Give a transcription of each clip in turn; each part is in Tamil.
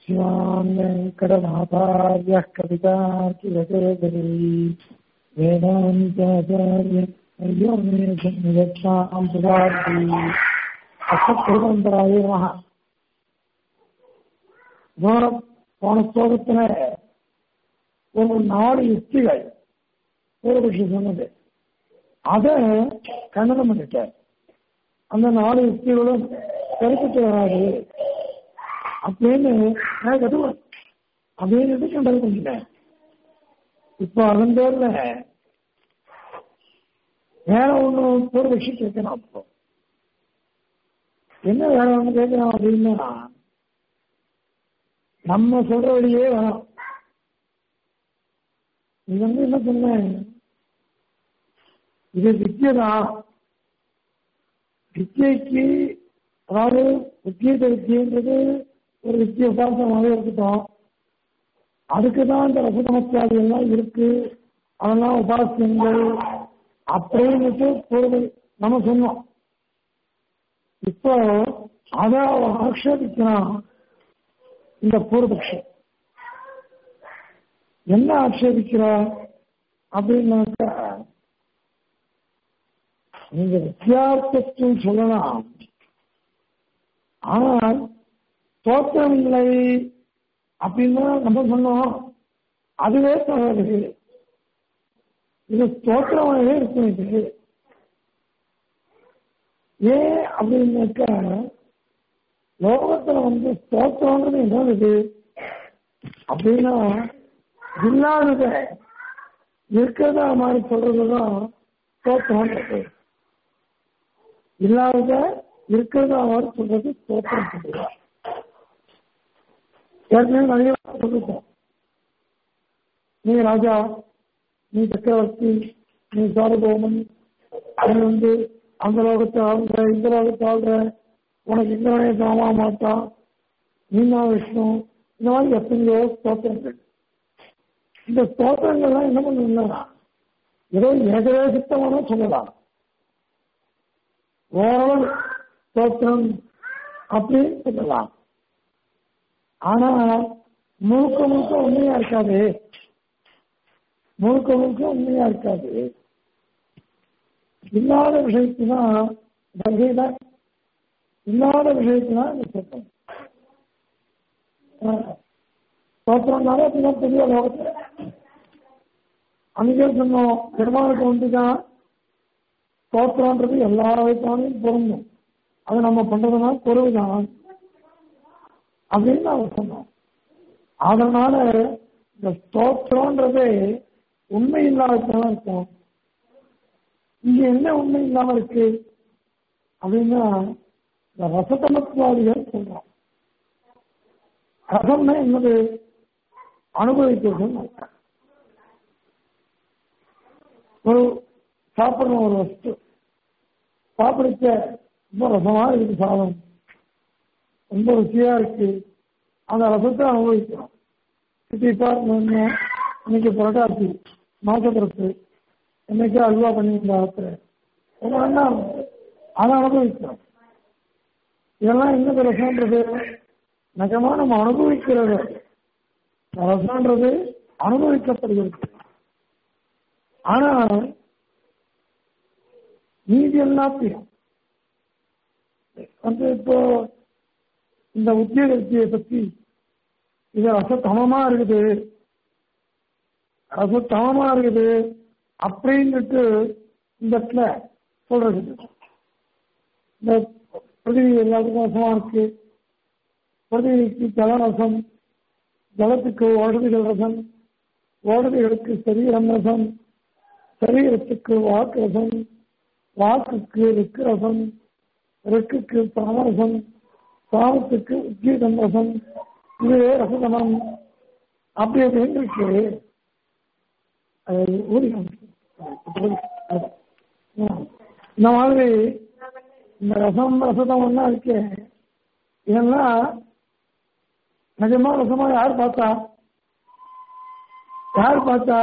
शिवान् वेङ्कटनाथार्यः कवितार्किरचरगरी वेदान्ताचार्य अय्यो मे सन्निधत्तां सुधार्ति அசத்ருதந்தராய நமக போன ஸ்லோகத்துல ஒரு நாலு யுக்திகள் பூர்வபக்ஷி சொன்னது அத கண்டனம் பண்ணிட்டார் அந்த நாலு யுக்திகளும் கருத்துட்டு வராது அப்படின்னு நான் கட்டுவேன் அப்படின்னு கண்டனம் பண்ணிட்டேன் இப்போ அதன் பேர்ல வேற ஒண்ணு பூர்வபக்ஷி கேட்கணும் அப்போ என்ன வேற ஒண்ணு கேட்கணும் அப்படின்னா நம்ம சொல்ற வழியே வேணும் இது வந்து என்ன சொன்ன இது வித்தியதான் வித்தியைக்கு அதாவது வித்தியத்தை வித்தியன்றது ஒரு வித்திய உபாசமாகவே இருக்கட்டும் அதுக்கு தான் இந்த ரசநமஸ்காரி எல்லாம் இருக்கு அதெல்லாம் உபாசியங்கள் அப்படின்னுட்டு பொருள் நம்ம சொன்னோம் இப்போ அத ஆக்ஷேபிக்கிறான் இந்த பூர்வபக்ஷம் என்ன ஆட்சேபிக்கிறா அப்படின்னாக்கா நீங்க வித்தியாசத்தை சொல்லலாம் ஆனால் தோற்றம் இல்லை அப்படின்னு நம்ம சொன்னோம் அதுவே தவறு இது தோற்றமாகவே இருக்கும் இது ஏன் அப்படின்னாக்கா லோகத்துல வந்து ஸ்தோத்திரம்ன்றது என்னது அப்படின்னா இல்லாதத இருக்கிறதா மாதிரி சொல்றதுதான் ஸ்தோத்திரம் இல்லாதத இருக்கிறதா மாதிரி சொல்றது ஸ்தோத்திரம் சொல்லுவா ஏற்கனவே நிறைய சொல்லிட்டோம் நீ ராஜா நீ சக்கரவர்த்தி நீ சாரபோமன் நீ வந்து அந்த லோகத்தை ஆள்ற இந்த லோகத்தை ஆள்ற உனக்கு இந்திரனே சாமா மாட்டான் நீனா விஷ்ணு இந்த மாதிரி எத்தனையோ ஸ்தோத்திரங்கள் இந்த ஸ்தோத்திரங்கள்லாம் என்ன பண்ணுன்னா ஏதோ ஏகதேசத்தமான சொல்லலாம் ஓரளவு ஸ்தோத்திரம் அப்படின்னு சொல்லலாம் ஆனா முழுக்க முழுக்க உண்மையா இருக்காது முழுக்க முழுக்க உண்மையா இருக்காது இல்லாத விஷயத்துனா வகையில இல்லாத விஷயத்துனா இந்த சத்தம் சோத்திரம்னாலே அப்படிதான் பெரிய லோகத்துல அங்கே சொன்னோம் பெருமாளுக்கு வந்துதான் சோத்திரம்ன்றது எல்லா வயசானையும் பொருந்தும் அது நம்ம பண்றதுனா பொருள்தான் அப்படின்னு அவர் சொன்னோம் அதனால இந்த ஸ்தோத்திரம்ன்றதே உண்மை இல்லாததான் இருக்கும் இங்க என்ன உண்மை இல்லாம இருக்கு அப்படின்னா இந்த ரசதமத்வாதிகள் சொல்றோம் ரசம்னா என்னது அனுபவிக்கிறது ஒரு சாப்பிடுற ஒரு வஸ்து சாப்பிடுச்ச ரொம்ப ரசமா இருக்கு சாதம் ரொம்ப ருச்சியா இருக்கு அந்த ரசத்தை அனுபவிக்கிறோம் இப்போ இன்னைக்கு புரட்டாசி மாசப்பிறப்பு என்னைக்கு அல்வா பண்ணியிருந்தாங்க ரொம்ப நல்லா அதை அனுபவிக்கிறோம் இதெல்லாம் என்ன ரசம்ன்றது நிஜமா நம்ம அனுபவிக்கிறது ரசம்ன்றது அனுபவிக்கப்படுகிறது ஆனா நீதி எல்லாத்தையும் வந்து இப்போ இந்த உத்தியோகத்தியை பத்தி இது ரசத்தமமா இருக்குது ரசத்தமமா இருக்குது அப்படின்னுட்டு இந்த இடத்துல சொல்றது இந்த பிரதிவி எல்லாத்துக்கும் ரசமா இருக்கு பிரதிவிக்கு ஜலரசம் ஜலத்துக்கு ஓடுதிகள் ரசம் ஓடுதிகளுக்கு சரீரம் ரசம் சரீரத்துக்கு வாக்கு ரசம் வாக்குக்கு ரிக்கு ரசம் ரிக்குக்கு சாமரசம் சாமத்துக்கு உத்கீதம் ரசம் இதுவே ரசதமம் அப்படி அப்படின்னு இருக்கு இந்த மாதிரி இந்த ரசம் ரசதம் ஒன்னா இருக்கு இதெல்லாம் நிஜமா ரசமா யார் பார்த்தா யார் பார்த்தா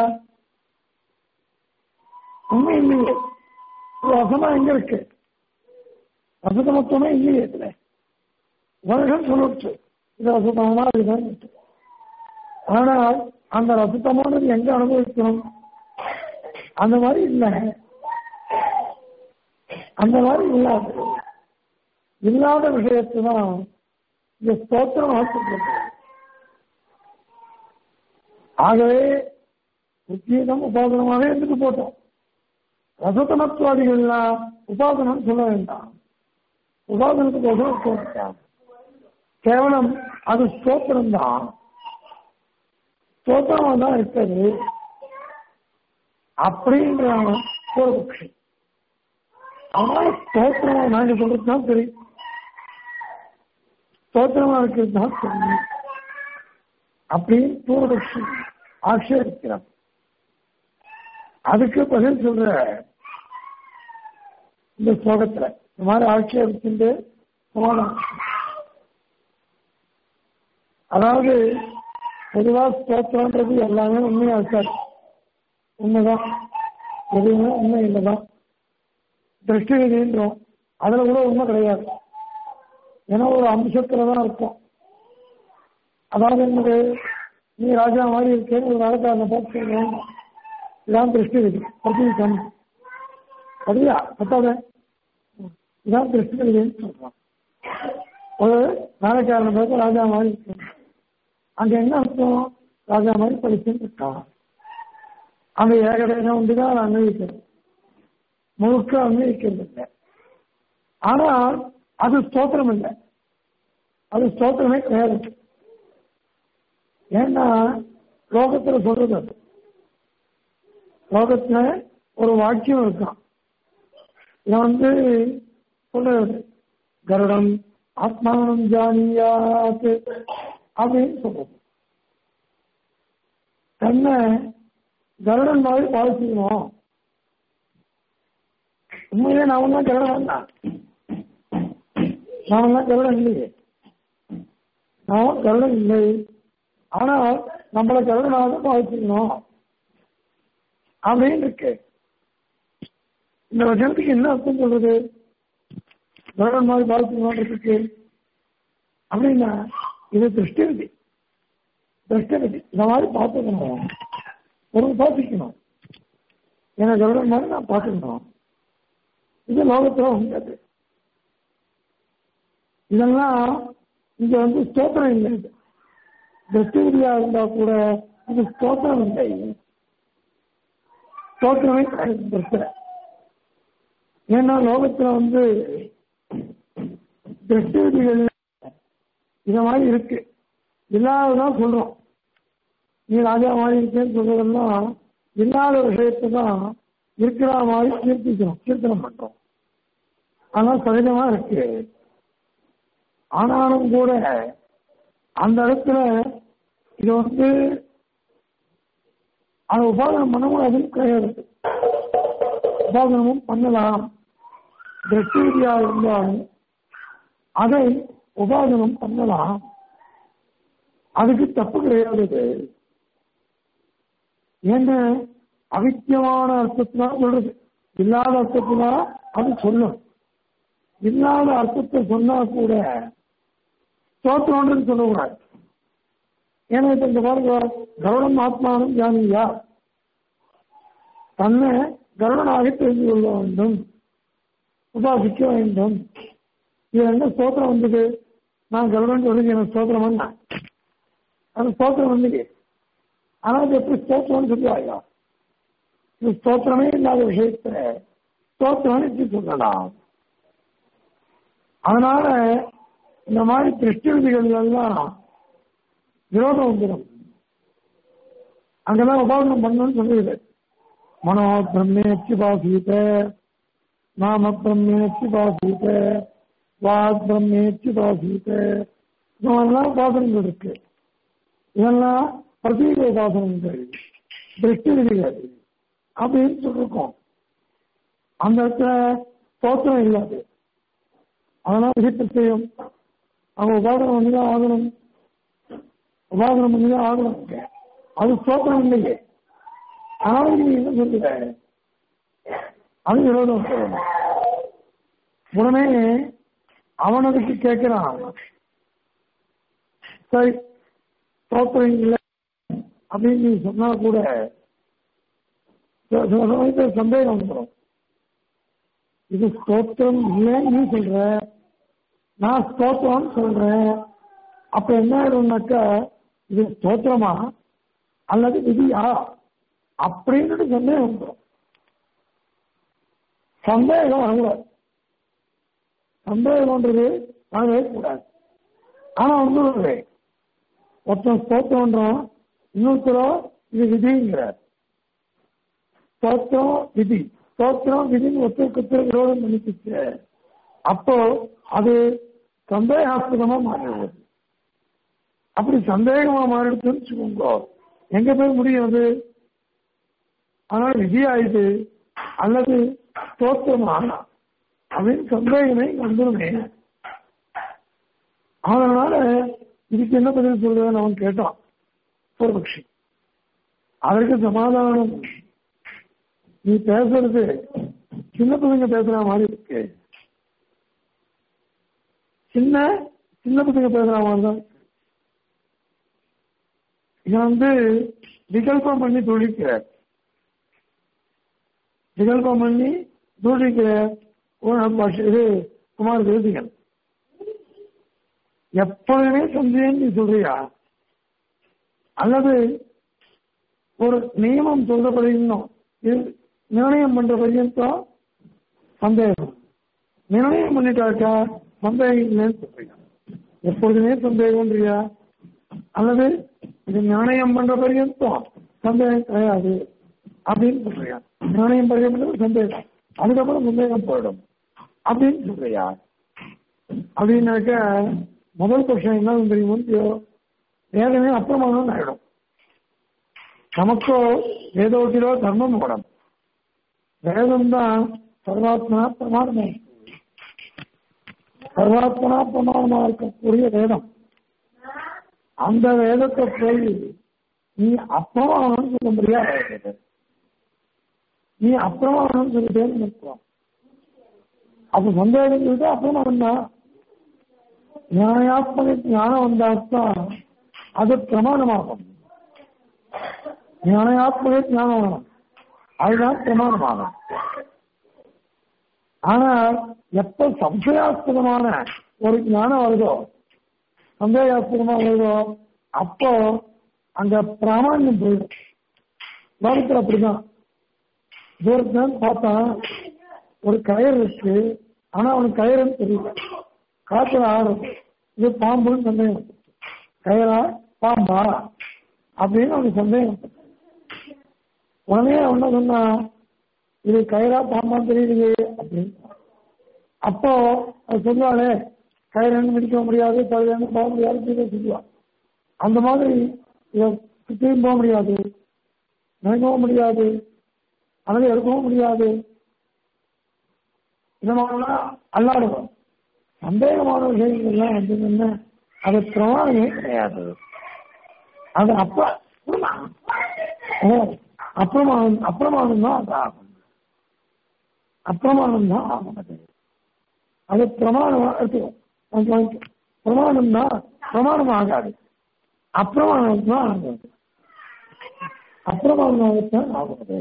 உண்மை இல்லையே ரசமா எங்க இருக்கு ரசதமத்துவமே இல்லையே இதுல உலகம் சொல்லிட்டு இது அசுத்தமான இதுதான் ஆனால் அந்த ரசுத்தமானது எங்க அனுபவிக்கணும் அந்த மாதிரி இல்லை அந்த மாதிரி இல்லாது இல்லாத விஷயத்தை தான் இந்த ஸ்தோத்திரம் ஆசிரியர் ஆகவே உத்தீதம் உபாசனமாக இருந்துட்டு போட்டோம் ரசத்தனத்துவாதிகள்லாம் உபாசனம் சொல்ல வேண்டாம் உபாசனத்துக்கு ஒசரம் சொல்லிட்டான் கேவலம் அது ஸ்தோத்திரம் தான் ஸ்தோத்திரமா தான் இருக்கிறது அப்படின்ற ஒரு பட்சி அதனால ஸ்தோத்திரமா நாங்க சொல்றது தான் தெரியும் ஸ்தோத்திரமா இருக்கிறது தான் தெரியும் அப்படின்னு பூர்வபக்ஷி ஆட்சேபிக்கிறான் அதுக்கு பதில் சொல்ற இந்த ஸ்லோகத்துல இந்த மாதிரி ஆட்சேபிச்சுட்டு சமாதானம் அதாவது பொதுவா ஸ்தோத்திரன்றது எல்லாமே உண்மையா இருக்காது உண்மைதான் எதுவுமே உண்மை இல்லைதான் திருஷ்டி விதின்றோம் அதுல கூட உண்மை கிடையாது ஏன்னா ஒரு அம்சத்துல தான் இருக்கும் அதாவது என்னது நீ ராஜா மாதிரி இருக்கேன்னு ஒரு ராஜகாரனை பார்த்து சொல்லுவோம் இதான் திருஷ்டி விதி பிரதி சம் சரியா பத்தாத இதான் திருஷ்டி விதின்னு சொல்றான் ஒரு வேலைக்காரனை பார்த்து ராஜா மாதிரி இருக்கேன் அங்க என்ன அர்த்தம் ராஜா மாதிரி படிச்சுன்னு இருக்கான் அங்க ஏகதேசம் உண்டு தான் அன்வயிக்கிறது முழுக்க அன்வயிக்கிறது இல்லை ஆனால் அது ஸ்தோத்திரம் இல்லை அது ஸ்தோத்திரமே கிடையாது ஏன்னா லோகத்துல சொல்றது அது லோகத்துல ஒரு வாக்கியம் இருக்கான் இதை வந்து சொல்றது கருடம் ஆத்மானம் ஜானியாத் அப்படின்னு சொல்றது தன்னை கருடன் மாதிரி பாதிச்சுக்கணும் உண்மையிலே நான் தான் கருடன் தான் நாமெல்லாம் கருடன் இல்லையே நான் கருடன் இல்லை ஆனால் நம்மளை கருடனாக பாதிச்சுக்கணும் அப்படின்னு இருக்கு இந்த வசனத்துக்கு என்ன அர்த்தம் சொல்றது கருடன் மாதிரி பாதிச்சுக்கணும்ன்றதுக்கு அப்படின்னா இது திருஷ்டி விதி திருஷ்டி விதி இந்த மாதிரி பார்த்துக்கணும் ஒரு பார்த்துக்கணும் எனக்கு கருடன் மாதிரி நான் பார்த்துக்கணும் இது லோகத்துல உண்டாது இதெல்லாம் இங்க வந்து ஸ்தோத்திரம் இல்லை இது திருஷ்டிவிதியா இருந்தா கூட இது ஸ்தோத்திரம் இல்லை ஸ்தோத்திரமே கிடையாது பிரச்சனை ஏன்னா லோகத்துல வந்து திருஷ்டிவிதிகள் இத மாதிரி இருக்கு இல்லாததான் சொல்றோம் நீ ராஜா மாதிரி இருக்கேன்னு சொல்றதெல்லாம் இல்லாத விஷயத்தை தான் இருக்கிற மாதிரி கீர்த்திக்கணும் கீர்த்தனம் பண்றோம் ஆனா சகஜமா இருக்கு ஆனாலும் கூட அந்த இடத்துல இது வந்து அதை உபாதனம் பண்ண முடியாதுன்னு கிடையாது உபாதனமும் பண்ணலாம் திருஷ்டிவிதியா இருந்தாலும் அதை உபாதனம் பண்ணலாம் அதுக்கு தப்பு கிடையாது ஏன்னா அவித்தியமான அர்த்தத்தினா சொல்றது இல்லாத அர்த்தத்தினா அது சொல்லும் இல்லாத அர்த்தத்தை சொன்னா கூட ஸ்தோத்திரம்ன்றது சொல்லக்கூடாது ஏன்னா இப்ப இந்த பாருங்க கருடன் ஆத்மானம் ஜானியா தன்னை கருடனாக தெரிந்து கொள்ள வேண்டும் உபாசிக்க வேண்டும் இது என்ன ஸ்தோத்திரம் வந்தது நான் கருடன் சொல்லி எனக்கு ஸ்தோத்திரம் வந்தா அது ஸ்தோத்திரம் வந்தது ஆனால் அது எப்படி ஸ்தோத்திரம்னு சொல்லுவாங்க இது ஸ்தோத்திரமே இல்லாத விஷயத்துல ஸ்தோத்திரம் எப்படி சொல்லலாம் அதனால இந்த மாதிரி திருஷ்டி விதிகள் எல்லாம் விரோதம் வந்துடும் அங்கெல்லாம் உபாசனம் பண்ணணும்னு சொல்லுது மனோ பிரம்மேச்சி பாசீத நாம பிரம்மேச்சி பாசீத வாக் பிரம்மேச்சி பாசீத இதெல்லாம் உபாசனங்கள் இருக்கு இதெல்லாம் பிரதீக உபாசனங்கள் திருஷ்டி விதிகள் அப்படின்னு சொல்லிருக்கோம் அந்த இடத்துல தோற்றம் இல்லாது அதெல்லாம் விதிப்பிரச்சயம் அவங்க உபாதனம் பண்ணிதான் ஆகணும் உபாதனம் பண்ணிதான் ஆகணும் அது ஸ்தோத்திரம் இல்லையே ஆனால் நீ என்ன சொல்லுற அது விரோதம் சொல்லணும் உடனே அவன் அதுக்கு கேட்கிறான் சரி ஸ்தோத்திரம் இல்லை அப்படின்னு நீ சொன்னா கூட சில சில சமயத்தில் சந்தேகம் வந்துடும் இது ஸ்தோத்திரம் இல்லைன்னு நீ சொல்ற நான் ஸ்தோத்திரம்னு சொல்றேன் அப்ப என்ன ஆயிடும்னாக்கா இது ஸ்தோத்திரமா அல்லது விதியா அப்படின்னு சந்தேகம் வந்துடும் சந்தேகம் வரக்கூடாது சந்தேகம்ன்றது வரவே கூடாது ஆனா வந்து ஒருத்தன் ஸ்தோத்திரம்ன்றான் இன்னொருத்தரோ இது விதிங்கிறார் ஸ்தோத்திரம் விதி ஸ்தோத்திரம் விதின்னு ஒருத்தருக்கு ஒருத்தர் விரோதம் பண்ணிக்கிச்சு அப்போ அது சந்தேகாஸ்பதமா மாறிடுது அப்படி சந்தேகமா மாறிடுச்சுன்னு வச்சுக்கோங்க எங்க போய் முடியும் அது அதனால விதி ஆயுது அல்லது ஸ்தோத்திரமா அப்படின்னு சந்தேகமே வந்துருமே அதனால இதுக்கு என்ன பதில் சொல்றதுன்னு அவன் கேட்டான் பூர்வபக்ஷி அதற்கு சமாதானம் நீ பேசுறது சின்ன பசங்க பேசுற மாதிரி இருக்கு சின்ன சின்ன பசங்க பேசுற மாதிரி தான் இதை வந்து விகல்பம் பண்ணி துடிக்கிறார் விகல்பம் பண்ணி துடிக்கிற பாஷை இது குமார் தேசிகன் எப்பொழுதுமே சந்தேகம் நீ சொல்றியா அல்லது ஒரு நியமம் சொல்றபடி இன்னும் இது நிர்ணயம் பண்ற பர்யந்தம் சந்தேகம் நிர்ணயம் பண்ணிட்டாக்கா சந்தேகம் இல்லைன்னு சொல்றீங்க எப்பொழுதுமே சந்தேகம்ன்றியா அல்லது இது நிர்ணயம் பண்ற பர்யந்தம் சந்தேகம் கிடையாது அப்படின்னு சொல்றியா நிர்ணயம் பண்றது சந்தேகம் அதுக்கப்புறம் சந்தேகம் போயிடும் அப்படின்னு சொல்றியா அப்படின்னாக்க முதல் பட்சம் என்ன தெரியுமோ இல்லையோ வேதமே அப்பிரமாணம் ஆயிடும் நமக்கோ வேதோட்டிலோ தர்மம் போடும் வேதம் தான் சர்வாத்மனா பிரமாணமா சர்வாத்மனா பிரமாணமா இருக்கக்கூடிய வேதம் அந்த வேதத்தை போய் நீ அப்பிரமாணம் சொல்ல முடியாது நீ அப்பிரமாணம் சொல்லிட்டேன்னு நிற்கிறோம் அப்ப சந்தேகம் சொல்லிட்டு அப்பிரமாணம் தான் நியாயாத்மக ஞானம் வந்தாத்தான் அது பிரமாணமாகும் ஞானயாத்மக ஞானம் வரணும் அதுதான் பிரமாணமாகும் ஆனால் எப்ப சம்சயாஸ்பதமான ஒரு ஞானம் வருதோ சந்தேகாஸ்பதமா வருதோ அப்போ அங்க பிராமணியம் போயிடும் லோகத்தில் அப்படிதான் தூரத்துல பார்த்தான் ஒரு கயிறு இருக்கு ஆனா அவனுக்கு கயிறுன்னு தெரியல காத்துல ஆடுறது இது பாம்புன்னு சந்தேகம் கயிறா பாம்பா அப்படின்னு அவனுக்கு சந்தேகம் உடனே அவன சொன்னா இது கயிறா பாம்பான்னு தெரியலையே அப்படின்னு அப்போ அது சொல்லுவாளே கயிறு மிதிக்க முடியாது பழுது போக முடியாது சொல்லுவான் அந்த மாதிரி இதை சுற்றியும் போக முடியாது நினைக்கவும் முடியாது அல்லது எடுக்கவும் முடியாது இந்த மாதிரிலாம் அல்லாடுவோம் சந்தேகமான விஷயங்கள்லாம் வந்து என்ன அது பிரமாணமே கிடையாது அது அப்ப அப்பிரமாணம் அப்பிரமாணம் தான் அது ஆகும் அப்பிரமாணம் தான் ஆகும் அது அது பிரமாணம் எடுத்துக்கும் பிரமாணம் தான் பிரமாணம் ஆகாது அப்பிரமாணம் தான் ஆகாது அப்பிரமாணமாகத்தான் ஆகுது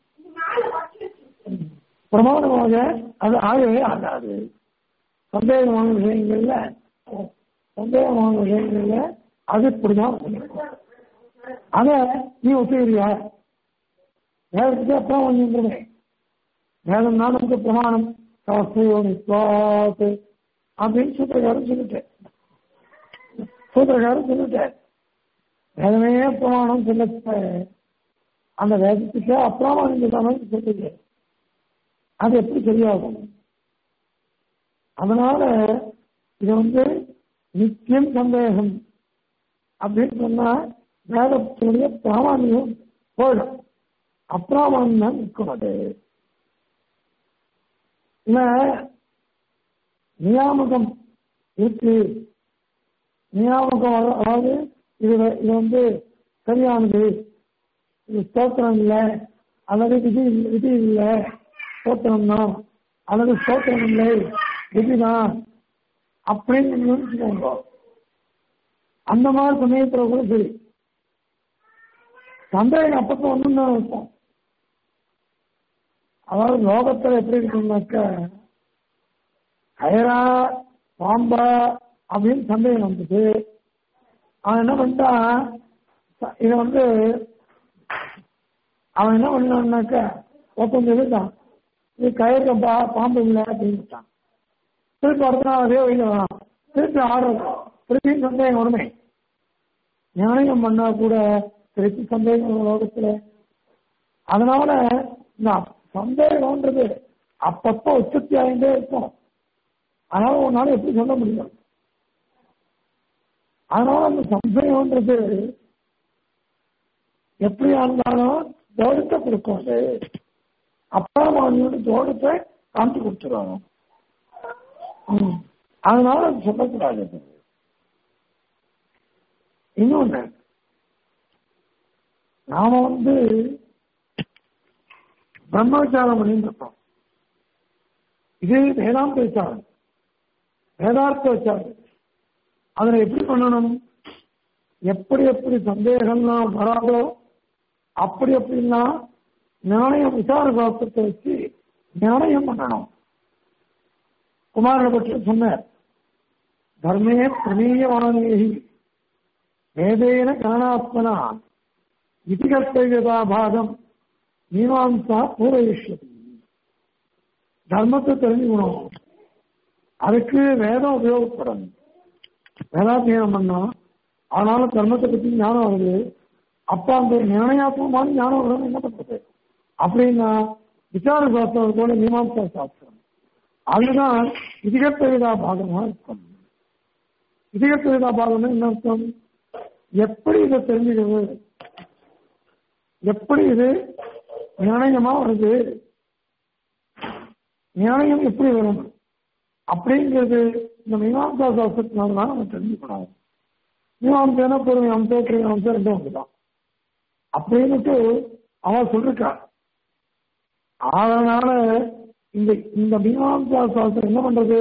பிரமாணமாக அது ஆகவே ஆகாது சந்தேகமான விஷயங்கள்ல சந்தேகமான விஷயங்கள்ல அது இப்படிதான் அத நீ ஒத்துக்கிறியா வேதத்துக்கு அப்புறம் வந்துருமே வேதம் தான் நமக்கு பிரமாணம் சாஸ்திரியோ நிஸ்வாத் அப்படின்னு சூத்திரக்காரன் சொல்லிட்டேன் சூத்திரக்காரன் சொல்லிட்டேன் வேதமே பிரமாணம் சொல்ல அந்த வேதத்துக்கு அப்பிரமாணம் சொல்லாமல் சொல்லுது அது எப்படி சரியாகும் அதனால இது வந்து நித்தியம் சந்தேகம் அப்படின்னு சொன்னா வேதத்தினுடைய பிராமணியம் போயிடும் அப்பிராமணியம் தான் நிற்கும் அது இல்ல நியாமகம் இருக்கு நியாமகம் அதாவது இது இது வந்து சரியானது இது ஸ்தோத்திரம் இல்லை அல்லது விதி விதி இல்லை ஸ்தோத்திரம் தான் அல்லது ஸ்தோத்திரம் இல்லை விதிதான் அப்படின்னு நினைச்சுக்கோங்க அந்த மாதிரி சமயத்துல கூட சரி சந்தேகம் அப்பப்போ ஒன்றும் தான் இருக்கும் அதாவது லோகத்துல எப்படி இருக்குன்னாக்க கயரா பாம்பா அப்படின்னு சந்தேகம் வந்தது அவன் என்ன பண்ணிட்டான் இதை வந்து அவன் என்ன பண்ணான்னாக்க ஒருத்தன் சொல்லிட்டான் இது கயிறு பா பாம்பு இல்லை அப்படின்ட்டான் திருப்பி அடுத்த நாள் அதே வழியில் வரான் திருப்பி ஆடுறது திருப்பி சந்தேகம் வருமே நியாயம் பண்ணா கூட திருப்பி சந்தேகம் வரும் லோகத்துல அதனால இந்த சந்தேகம்ன்றது அப்பப்போ உற்பத்தி ஆகிட்டே இருக்கும் அதனால உன்னால எப்படி சொல்ல முடியும் அதனால அந்த சந்தேகம்ன்றது எப்படியா இருந்தாலும் தோட்டத்தை கொடுக்கும் அது அப்பா வந்து தோட்டத்தை காமிச்சு கொடுத்துருவாங்க ம். அதனால அது சொல்லக்கூடாது இன்னொன்னு நாம வந்து பிரம்மவிச்சாரம் பண்ணிட்டு இருக்கோம் இது வேதாந்த விசாரம் வேதார்த்த விசாரம் அதுல எப்படி பண்ணணும் எப்படி எப்படி சந்தேகம்லாம் வராதோ அப்படி அப்படிலாம் நியாயம் விசார சாஸ்திரத்தை வச்சு நியாயம் பண்ணணும் குமாரனை பற்றி சொன்னார் தர்மே பிரமேயமானேகி வேதேன கரணாத்மனா இதிகர்த்தவியதா பாகம் மீமாம்சா பூரயிஷ்யதி தர்மத்தை தெரிஞ்சுக்கணும் அதுக்கு வேதம் உபயோகப்படணும் வேதாத்தியனம் பண்ணா ஆனாலும் தர்மத்தை பத்தி ஞானம் வருது அப்ப அந்த நிர்ணயாத்மமான ஞானம் வருது என்ன பண்றது அப்படின்னா விசார சாஸ்திரம் போல மீமாம்சா சாஸ்திரம் அதுதான் இதிகத்தவிதா பாகமா இருக்கும் இதிகத்தவிதா பாகம்னா என்ன அர்த்தம் எப்படி இதை தெரிஞ்சுக்கிறது எப்படி இது நியாயமா வருது நியாயம் எப்படி வரும் அப்படிங்கிறது இந்த மீமாம்சா சாஸ்திரத்தினால தான் நம்ம தெரிஞ்சுக்கணும் மீமாம்சா பொறுமை அம்சம் கிருமி அம்சம் ரெண்டும் வந்துதான் அப்படின்னுட்டு அவன் சொல்லிருக்கான் அதனால இந்த இந்த மீமாம்சா சாஸ்திரம் என்ன பண்றது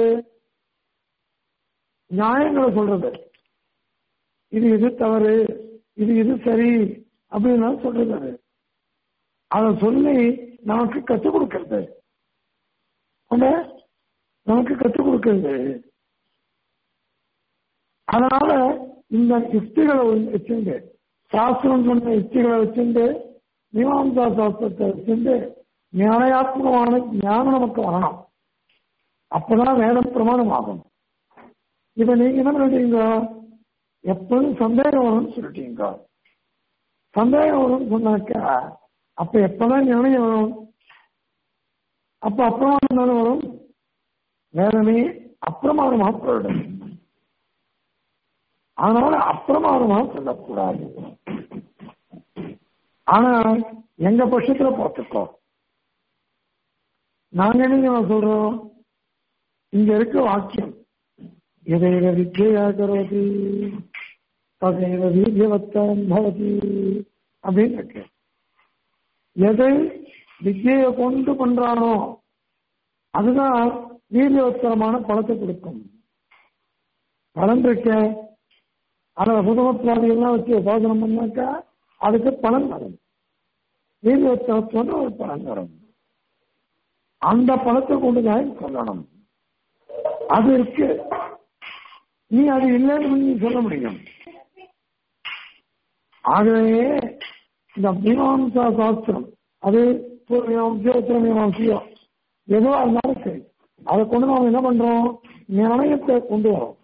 நியாயங்களை சொல்றது இது இது தவறு இது இது சரி அப்படின்னு சொல்றது அது அதை சொல்லி நமக்கு கற்றுக் கொடுக்கிறது ஆனா, நமக்கு கற்றுக் கொடுக்கிறது அதனால இந்த யுக்திகளை வச்சுண்டு சாஸ்திரம் சொன்ன யுக்திகளை வச்சுண்டு மீமாம்சா சாஸ்திரத்தை வச்சுண்டு நியாயாத்மகமான ஞானம் நமக்கு வரணும் அப்பதான் வேதம் பிரமாணம் ஆகும் இப்ப நீங்க என்ன பண்ணிட்டீங்க எப்பொழுதும் சந்தேகம் வரும்னு சொல்லிட்டீங்க சந்தேகம் வரும்னு சொன்னாக்கா அப்ப எப்பதான் நிர்ணயம் வரும் அப்ப அப்பிரமாணம் தானே வரும் வேதமே அப்பிரமாணமா போயிடும் அதனால அப்பிரமாணமா சொல்லக்கூடாது ஆனா எங்க பட்சத்துல பார்த்துக்கோ நாங்க என்ன சொல்றோம் இங்க இருக்க வாக்கியம் எதைவ வித்யா கரோதி ததைவ வீரியவத்தம் பவதி அப்படின்னு இருக்கு எதை வித்தியை கொண்டு பண்றானோ அதுதான் வீரியவத்தரமான பலத்தை கொடுக்கும் பலன் இருக்க அதை புதமத்வாதிகள்லாம் வச்சு உபாசனம் பண்ணாக்கா அதுக்கு பலன் வரும் வீரியவத்தரத்துவம் ஒரு பலன் வரும் அந்த பலத்தை கொண்டுதான் சொல்லணும் அது இருக்கு நீ அது இல்லைன்னு நீ சொல்ல முடியும் ஆகவே இந்த மீமாம்சா சாஸ்திரம் அது பூர்வீமாம்சியோ உத்தரமீமாம்சியோ எதுவா இருந்தாலும் சரி அதை கொண்டு நாம என்ன பண்றோம் நியாயத்தை கொண்டு வரோம்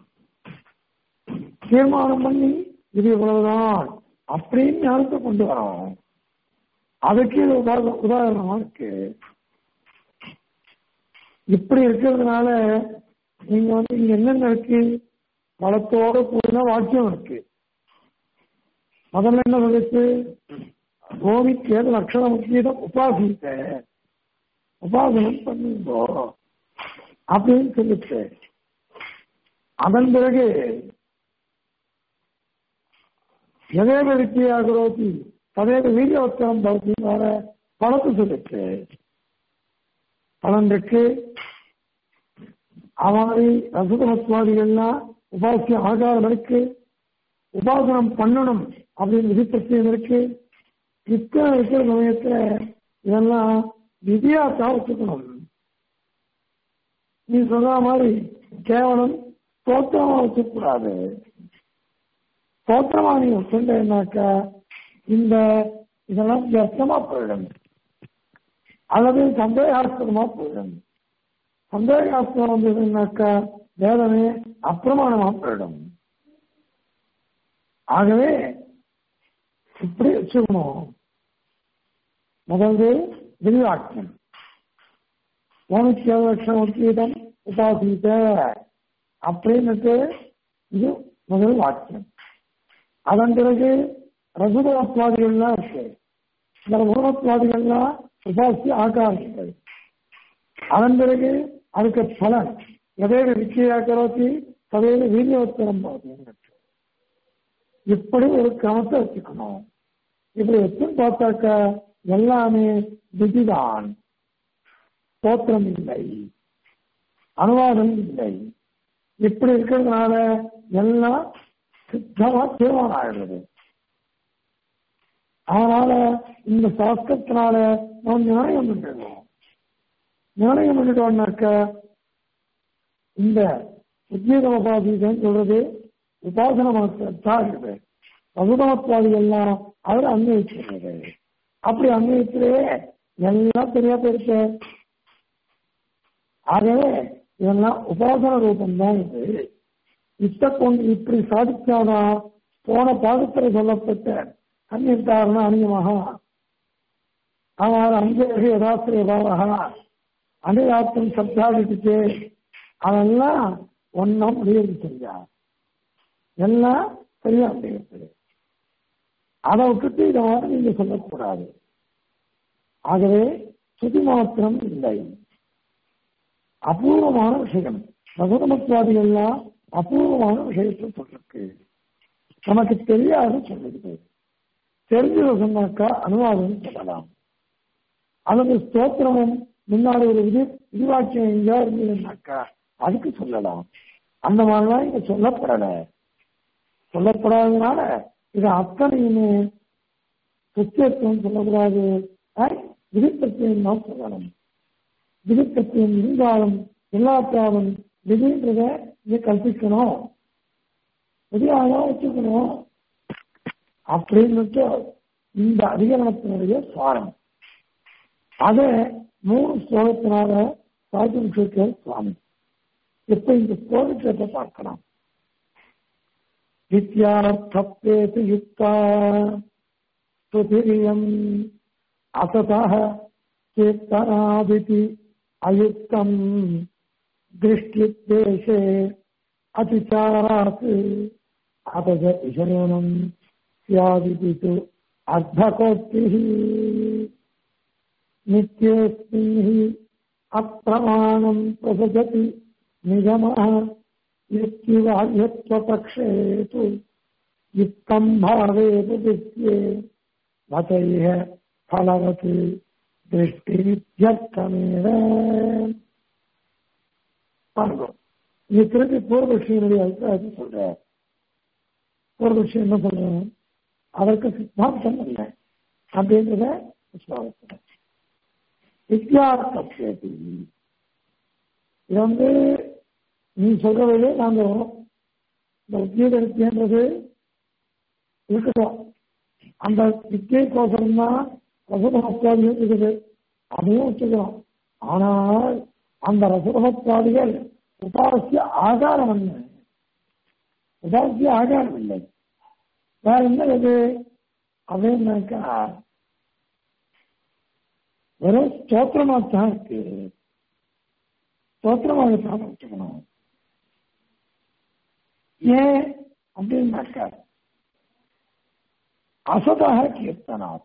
தீர்மானம் பண்ணி இது இவ்வளவுதான் அப்படின்னு ஞானத்தை கொண்டு வரோம் அதுக்கு இது உதாரண- உதாரணமா இருக்கு இப்படி இருக்கிறதுனால நீங்க வந்து இங்க என்னென்ன இருக்கு பலத்தோட கூடின வாக்கியம் இருக்கு முதல்ல என்ன சொல்லிச்சு கோவிக்கு ஏது லட்சண முக்கியம் உபாசித்த உபாசனம் பண்ணுங்கோ அப்படின்னு சொல்லிச்சு அதன் பிறகு எதேவ வித்தியாகிறோதி ததேவ வீரியவத்தரம் பவதி வர பலத்து சொல்லிச்சு பலன் இருக்கு அவாரி ரசதமத்வாதிகள்லாம் உபாசிய ஆகாரம் இருக்கு உபாசனம் பண்ணணும் அப்படின்னு விதிப்பிரச்சனை இருக்கு இத்தனை இருக்கிற சமயத்துல இதெல்லாம் விதியாத்தான் வச்சுக்கணும் நீ சொல்ற மாதிரி கேவலம் தோற்றமா வச்சுக்கூடாது தோற்றமா நீ வச்சுட்டேன்னாக்கா இந்த இதெல்லாம் வியர்த்தமா போயிடும் அல்லது சந்தேகாஸ்பதமா போயிடும் சந்தேகாஸ்பதம் வந்ததுன்னாக்கா வேதமே அப்பிரமாணமா போயிடும் ஆகவே இப்படி வச்சுக்கணும் முதல்ல விரிவாக்கியம் லட்சம் உத்கீதம் உபாசித்த அப்படின்னுட்டு இது முதல் வாக்கியம் அதன் பிறகு ரகுதமத்வாதிகள்லாம் இருக்கு இந்த ரகுதமத்வாதிகள்லாம் உபாசி ஆகாரங்கள் அதன் பிறகு அதுக்கு பலன் எதையில விக்கியா கரோத்தி ததையில வீரியோத்தரம் போகுது இப்படி ஒரு கிரமத்தை வச்சுக்கணும் இப்படி வச்சு பார்த்தாக்கா எல்லாமே விதிதான் தோற்றம் இல்லை அனுவாதம் இல்லை இப்படி இருக்கிறதுனால எல்லாம் சித்தமா தீர்மானம் ஆயிடுறது அதனால இந்த சாஸ்திரத்தினால நாம் நிர்ணயம் பண்ணிடுவோம் நிர்ணயம் பண்ணிட்டோம்னாக்க இந்த உத்வீக உபாதீதம் சொல்றது உபாசன மாத்திரத்தான் இருக்குது பகுதமத்வாதிகள்லாம் அவர் அன்வயிக்கிறது அப்படி அன்வயிக்கிறே எல்லாம் சரியா போயிருக்கு ஆகவே இதெல்லாம் உபாசன ரூபம்தான் இது இத்த கொண்டு இப்படி சாதிச்சாதான் போன பாகத்தில் சொல்லப்பட்ட அந்நியத்தாரண அநியமாக ஆனால் அங்கே யதாசிரியபாவக அனுயாத்தம் சப்தாதிட்டு அதெல்லாம் ஒன்றும் முடியாது சரியா எல்லாம் சரியா முடியாது அதை விட்டுட்டு இதை மாதிரி நீங்க சொல்லக்கூடாது ஆகவே சுதி மாத்திரம் இல்லை அபூர்வமான விஷயம் பகவதமத்வாதிகள்லாம் அபூர்வமான விஷயத்தை சொல்லிருக்கு நமக்கு தெரியாது சொல்லிருக்கு தெரிஞ்சதை சொன்னாக்கா அனுவாதம் சொல்லலாம் அல்லது ஸ்தோத்திரமும் முன்னாடி ஒரு விதி விரிவாக்கியம் எங்கேயா இருந்ததுன்னாக்கா அதுக்கு சொல்லலாம் அந்த மாதிரிலாம் இங்க சொல்லப்படல சொல்லப்படாததுனால இது அத்தனையுமே சுத்தியத்துவம் சொல்லக்கூடாது விதிப்பத்தியம் தான் சொல்லணும் விதிப்பத்தியம் இருந்தாலும் எல்லாத்தாலும் விதின்றத இதை கல்பிக்கணும் விதியாக வச்சுக்கணும் அப்படின்னுட்டு இந்த அதிகரணத்தினுடைய சுவாரம் அதை மூணு ஸ்லோகத்தினால சாதிச்சிருக்கார் சுவாமி இப்ப இந்த ஸ்லோகத்தை பார்க்கலாம் வித்யார்த்தப்பேது யுக்தா சுதிரியம் அசதः चेतनादिति अयुक्तम् दृष्ट्युद्देशे अतिचारात् अपजति शरणम् स्यादिति तु अर्धकोक्तिः नित्येऽस्मिन् हि अप्रमाणम् प्रसजति निगमः युक्तिवाह्यत्वपक्षे तु युक्तम् भावेतु विद्ये मतैः फलवत् திருஷ்டித்யர்த்தமேவ பாருங்க இது திருப்பி பூர்வபக்ஷியினுடைய அபிப்பிராயத்தை சொல்ற பூர்வபக்ஷி என்ன சொல்றேன் அதற்கு சித்தாந்தம் இல்லை அப்படின்றத விஸ்வாசத்தில் வித்யார்த்தேதி இது வந்து நீ சொல்றதே நாங்க இந்த உத்தியோக வித்தியன்றது இருக்கட்டும் அந்த வித்தியைக்கோசரம் தான் ரசதமத்வாதிகள் இருக்குது அதையும் வச்சுக்கிறோம் ஆனால் அந்த ரசதமத்வாதிகள் உபாசிய ஆகாரம் என்ன உபாசிய ஆகாரம் இல்லை வேற என்ன இது அப்படின்னாக்கா வெறும் ஸ்தோத்திரமாத்தான் இருக்கு ஸ்தோத்திரமாகத்தான் வச்சுக்கணும் ஏன் அப்படின்னாக்கா அசதாக கீர்த்தனாத்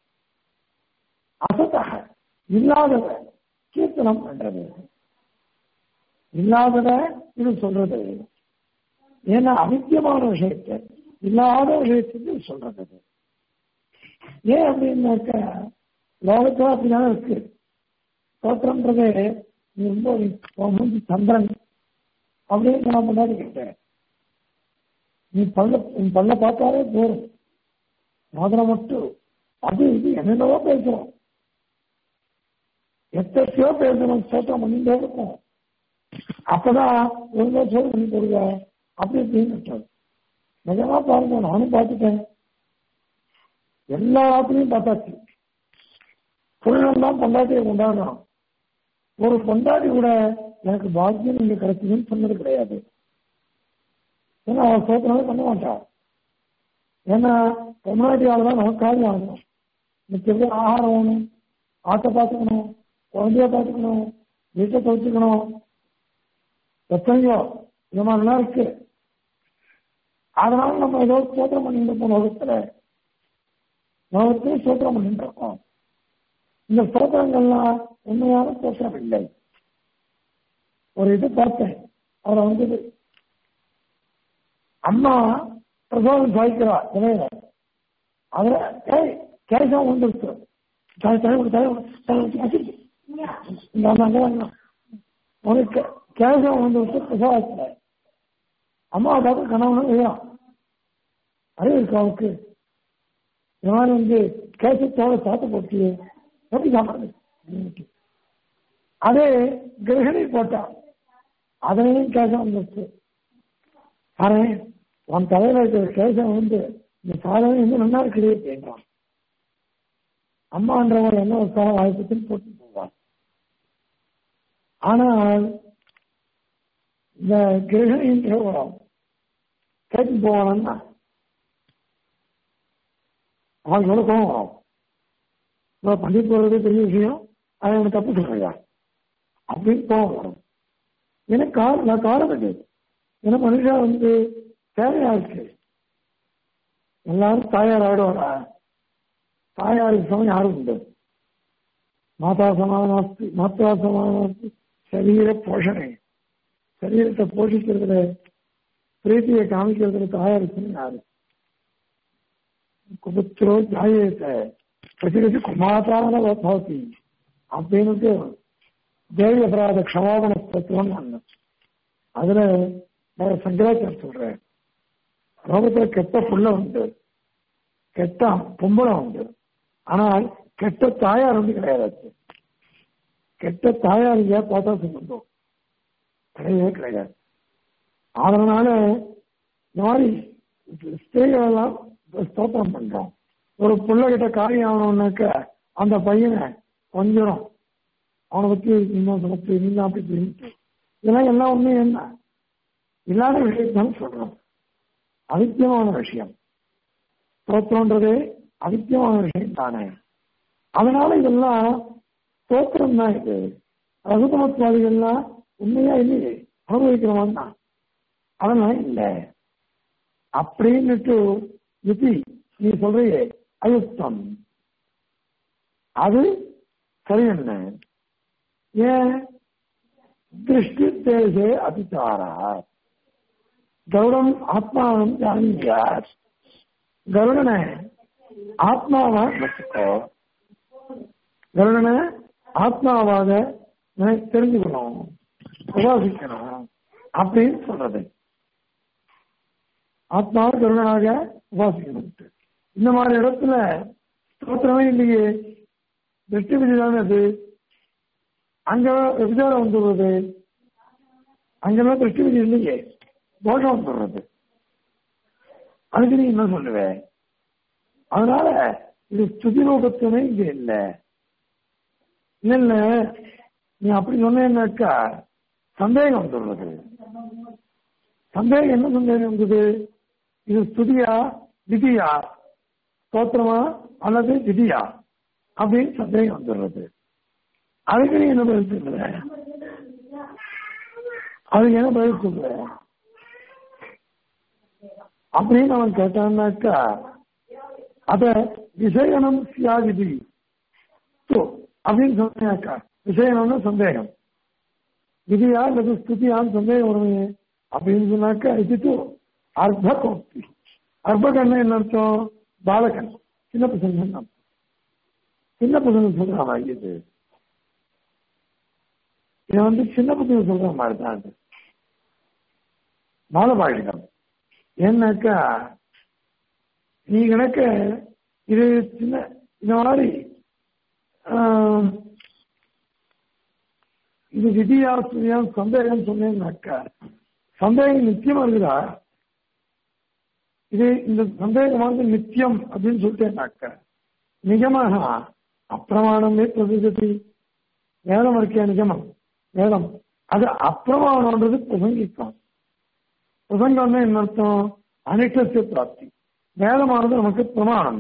அசதாக இல்லாதவ கீர்த்தனம் பண்றது இல்லாதத இது சொல்றது ஏன்னா அவித்தியமான விஷயத்தை இல்லாத விஷயத்துக்கு சொல்றது ஏன் அப்படின்னாக்க லோகத்துல அப்படிதான் இருக்கு தோற்றம்ன்றது நீ ரொம்ப மூஞ்சி சந்திரன் அப்படின்னு நான் முன்னாடி கேட்டேன் நீ பல்ல நீ பல்ல பார்த்தாலே போதும் மோதிரம் மட்டும் அது இது என்னென்னவோ பேசுறோம் எத்தனையோ பேசணும் சோத்திரம் பண்ணிட்டே இருக்கும் அப்பதான் ஒழுங்கா சோறு பண்ணி போடுங்க அப்படி இப்படின்னு விட்டாரு. நிஜமா பாருங்க நானும் பார்த்துட்டேன் எல்லா ஆத்திலையும் பார்த்தாச்சு புள்ளெல்லாம் பொண்டாட்டியை கொண்டாடுறான் ஒரு பொண்டாட்டி கூட எனக்கு பாக்கியம் இங்க கிடைச்சதுன்னு சொன்னது கிடையாது ஏன்னா அவன் சோத்திரமே பண்ண மாட்டான் ஏன்னா பொண்டாட்டியால தான் நமக்கு காரியம் ஆகணும் மிச்சபடி ஆகாரம் வேணும் ஆட்டை பார்த்துக்கணும் குழந்தைய பார்த்துக்கணும் வீட்டை துவச்சுக்கணும் எத்தனையோ இந்த மாதிரிலாம் இருக்கு அதனால நம்ம ஏதோ சோத்திரம் பண்ணிட்டு போன உலகத்துல உலகத்தையும் சோத்திரம் பண்ணிட்டு இருக்கோம் இந்த சோத்திரங்கள்லாம் உண்மையான சோத்திரம் இல்லை ஒரு இது பார்த்தேன் அவரை வந்து அம்மா பிரசவம் சாய்க்கிறா இடையில அதுல ஏய் கேசம் வந்துருச்சு தலை தலை தலை இந்த அம்மா அங்க வாங்க. உனக்கு கேசம் வந்துருச்சு பிரசவத்துல அம்மா பார்த்து கணவனும் இல்லையா அறிவு இருக்கு அவனுக்கு இந்த மாதிரி வந்து கேசத்தோட சாத்து போட்டு எப்படி சாப்பிடுறது அதே கிரகணி போட்டா அதனையும் கேசம் வந்துருச்சு பாரு உன் தலையில இருக்கிற கேசம் வந்து இந்த சாதனை வந்து நல்லா இருக்குது அப்படின்றான் அம்மான்றவன் என்ன ஒரு சாத வாய்ப்புன்னு போட்டு போவான் ஆனால் இந்த கிரகணின்ற கேட்டு போவானா அவன் எவ்வளவு கோவம் வரும் நான் பண்ணி போறது பெரிய விஷயம் அதை எனக்கு தப்பு சொல்றியா அப்படின்னு கோவம் வரும் எனக்கு காரணம் நான் காரணம் இது ஏன்னா மனுஷா வந்து தேவையா இருக்கு எல்லாரும் தாயார் ஆடுவாரா தாயாருக்கு சமம் யாரும் உண்டு மாதா சமானாஸ்தி மாதா சமானாஸ்தி சரீர போஷணை சரீரத்தை போஷிக்கிறதுல பிரீத்தியை காமிக்கிறதுல தாயாருக்கு யாரு குபுத்திரோ ஜாயத்தை பிரதிகதி குமாதான பவதி அப்படின்னு தேவி அபராத க்ஷமாபண தத்துவம் அண்ணன் அதுல நான் சங்கராச்சாரம் சொல்றேன் லோகத்துல கெட்ட புள்ள உண்டு கெட்ட பொம்பளை உண்டு ஆனால் கெட்ட தாயார் வந்து கிடையாது கெட்ட தாயார் ஏன் பார்த்தா சம்பந்தம் கிடையவே கிடையாது அதனால இந்த மாதிரி ஸ்திரீகள் எல்லாம் ஸ்தோத்திரம் பண்றோம் ஒரு பிள்ளைகிட்ட காரியம் ஆகணும்னாக்க அந்த பையனை கொஞ்சம் அவனை பத்தி இன்னும் சமத்து இன்னும் அப்படி சொல்லிட்டு இதெல்லாம் எல்லாம் ஒண்ணு என்ன இல்லாத விஷயத்தான் சொல்றோம் அதித்தியமான விஷயம் ஸ்தோத்திரம்ன்றதே அதித்தியமான விஷயம் தானே அதனால இதெல்லாம் ஸ்தோத்திரம் தான் இது ரகுதமத்வாதிகள்லாம் உண்மையா இல்லையே அனுபவிக்கிறவன் தான் அதெல்லாம் இல்லை அப்படின்னுட்டு யுத்தி நீ சொல்றியே அயுத்தம் அது சரி என்ன ஏன் திருஷ்டி தேசே அதிகாரா கருடம் ஆத்மாவனம் ஜானியார் கருடனை ஆத்மாவா வச்சுக்கோ கருடனை ஆத்மாவாக நினை- தெரிஞ்சுக்கணும் உபாசிக்கணும் அப்படின்னு சொல்றது ஆத்மாவை கருடனாக உபாசிக்கணும் இந்த மாதிரி இடத்துல ஸ்தோத்திரமே இல்லையே திருஷ்டி விதி தானே அது அங்க விபச்சாரம் வந்துடுறது அங்கெல்லாம் திருஷ்டி விதி இல்லையே தோஷம் வந்துடுறது அதுக்கு நீ என்ன சொல்லுவ அதனால இது ஸ்துதி ரூபத்துமே இங்க இல்லை இல்ல இல்ல நீ அப்படி சொன்னேன்னாக்கா சந்தேகம் வந்துடுறது சந்தேகம் என்ன சந்தேகம் வந்தது இது ஸ்துதியா விதியா ஸ்தோத்திரமா அல்லது விதியா அப்படின்னு சந்தேகம் வந்துடுறது அதுக்கு நீ என்ன பதில் சொல்லுவ அதுக்கு என்ன பதில் சொல்லுவ அப்படின்னு அவன் கேட்டான்னாக்கா அத விஷயனம் சியாதிதி து அப்படின்னு சொன்னாக்கா விஷயனம்னு சந்தேகம் விதியா அல்லது ஸ்துதியான்னு சந்தேகம் வருமே அப்படின்னு சொன்னாக்கா இது து அர்த்த கோப்தி அர்ப்பகன்னா என்ன அர்த்தம் பாலகன் சின்ன பசங்க அர்த்தம் சின்ன பசங்க சொல்றாங்க இது இதை வந்து சின்ன பசங்க சொல்ற மாதிரி தான் அது பாலபாஷிகம் ஏன்னாக்கா நீ கணக்க இது சின்ன இந்த மாதிரி ஆஹ், இது விதியா சுதியா சந்தேகம் சொன்னேன்னாக்கா சந்தேகம் நித்தியமா இருக்குதா இது இந்த சந்தேகமானது நித்தியம் அப்படின்னு சொல்லிட்டேன்னாக்கா நிஜமாக அப்பிரமாணமே பிரதிகதி வேதம் இருக்கே நிஜமம் வேதம் அது அப்பிரமாணம்ன்றது பிரசங்கிக்கும் பிரசங்கம்னா என்ன அர்த்தம் அனிஷ்டத்தை பிராப்தி வேதமானது நமக்கு பிரமாணம்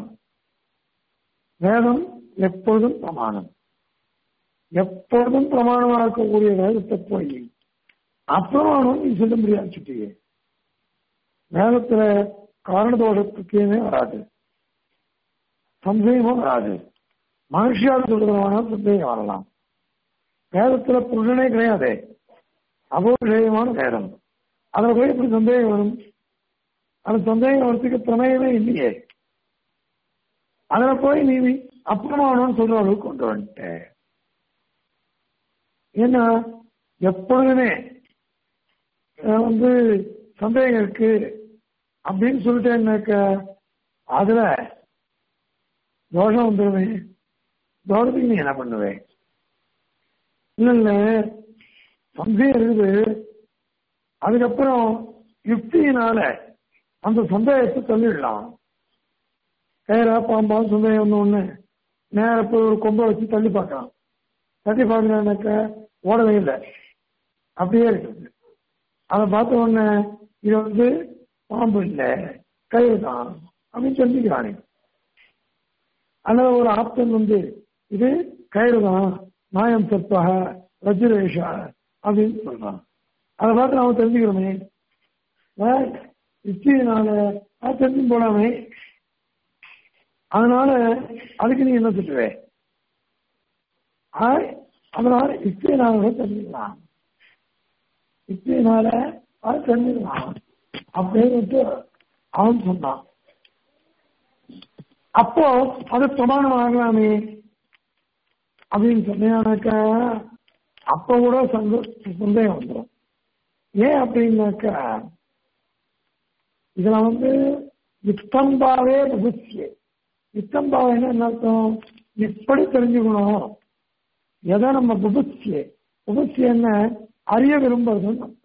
வேதம் எப்பொழுதும் பிரமாணம் எப்பொழுதும் பிரமாணமா இருக்கக்கூடிய வேதத்தை போய் அப்பிரமாணம் நீ சொல்ல முடியாது சுட்டியே வேதத்துல காரணதோஷத்துக்குமே வராது சந்தேகமும் வராது மனுஷியால் சொல்றதுமான சந்தேகம் வரலாம் வேதத்துல புருஷனே கிடையாது அபோஷயமான வேதம் அதுல போய் எப்படி சந்தேகம் வரும் அந்த சந்தேகம் வரத்துக்கு பிரமேயமே இல்லையே அதுல போய் நீ அப்பிரமாணம்னு சொல்ற அளவுக்கு கொண்டு வந்துட்ட ஏன்னா எப்பொழுதுமே அஹ் வந்து சந்தேகம் இருக்கு அப்படின்னு சொல்லிட்டேன்னாக்க அதுல தோஷம் வந்துடுமே தோஷத்துக்கு நீ என்ன பண்ணுவே இல்ல இல்ல சந்தேகம் இருக்குது அதுக்கப்புறம் யுக்தியினால அந்த சந்தேகத்தை தள்ளிடலாம் கயிறா பாம்பாலும் சந்தேகம் ஒன்று ஒன்று நேர போய் ஒரு கொம்பை வச்சு தள்ளி பார்க்கலாம் தள்ளி பார்க்கலான்னாக்க ஓடவே இல்லை அப்படியே இருக்குது அதை பார்த்த உடனே இது வந்து பாம்பு இல்லை கயிறு தான் அப்படின்னு சொல்லிக்கிறானே அல்லது ஒரு ஆப்தன் வந்து இது கயிறு தான் நாயம் சத்தாக வஜ்ரேஷா அப்படின்னு சொல்றான் அதை பார்த்து நாம தெரிஞ்சுக்கிறோமே இச்சையினால அது தெரிஞ்சு போலாமே அதனால அதுக்கு நீ என்ன சொல்லுவே ஆய், அதனால இச்சையினால தெரிஞ்சுக்கலாம் இச்சையினால அது தெரிஞ்சுக்கலாம் அப்படின்னு அவன் சொன்னான் அப்போ அது பிரமாணம் ஆகலாமே அப்படின்னு சொன்னாக்கா அப்ப கூட சந்த சந்தேகம் வந்துடும் ஏன் அப்படின்னாக்கா இதுல வந்து யுத்தம்பாவே புகுச்சியே யுத்தம்பாவைன்னா என்ன அர்த்தம் எப்படி தெரிஞ்சுக்கணும் எதை நம்ம புகுச்சியே புகுச்சி என்ன அறிய விரும்புறதுன்னு அர்த்தம்